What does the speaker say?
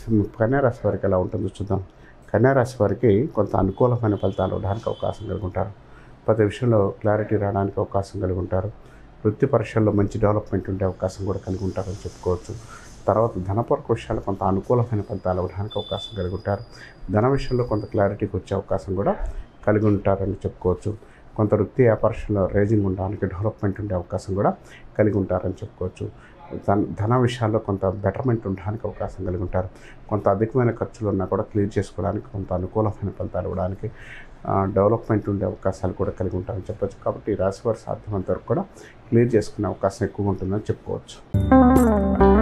కన్యారాశి వారికి ఎలా ఉంటుందో చూద్దాం కన్యారాశి వారికి కొంత అనుకూలమైన ఫలితాలు అవడానికి అవకాశం కలిగి ఉంటారు ప్రతి విషయంలో క్లారిటీ రావడానికి అవకాశం కలిగి ఉంటారు వృత్తి పరీక్షల్లో మంచి డెవలప్మెంట్ ఉండే అవకాశం కూడా కలిగి ఉంటారని చెప్పుకోవచ్చు తర్వాత ధనపరక విషయాలు కొంత అనుకూలమైన ఫలితాలు అవ్వడానికి అవకాశం కలిగి ఉంటారు ధన విషయంలో కొంత క్లారిటీకి వచ్చే అవకాశం కూడా కలిగి ఉంటారని చెప్పుకోవచ్చు కొంత వృత్తి వ్యాపారంలో రేజింగ్ ఉండడానికి డెవలప్మెంట్ ఉండే అవకాశం కూడా కలిగి ఉంటారని చెప్పుకోవచ్చు ధన ధన విషయాల్లో కొంత బెటర్మెంట్ ఉండడానికి అవకాశం కలిగి ఉంటారు కొంత అధికమైన ఖర్చులు ఉన్నా కూడా క్లియర్ చేసుకోవడానికి కొంత అనుకూలమైన ఫలితాలు ఇవ్వడానికి ఆ, డెవలప్మెంట్ ఉండే అవకాశాలు కూడా కలిగి ఉంటారని చెప్పొచ్చు కాబట్టి ఈ రాశి వారు సాధ్యమైనంత వరకు కూడా క్లియర్ చేసుకునే అవకాశం ఎక్కువ ఉంటుందని చెప్పుకోవచ్చు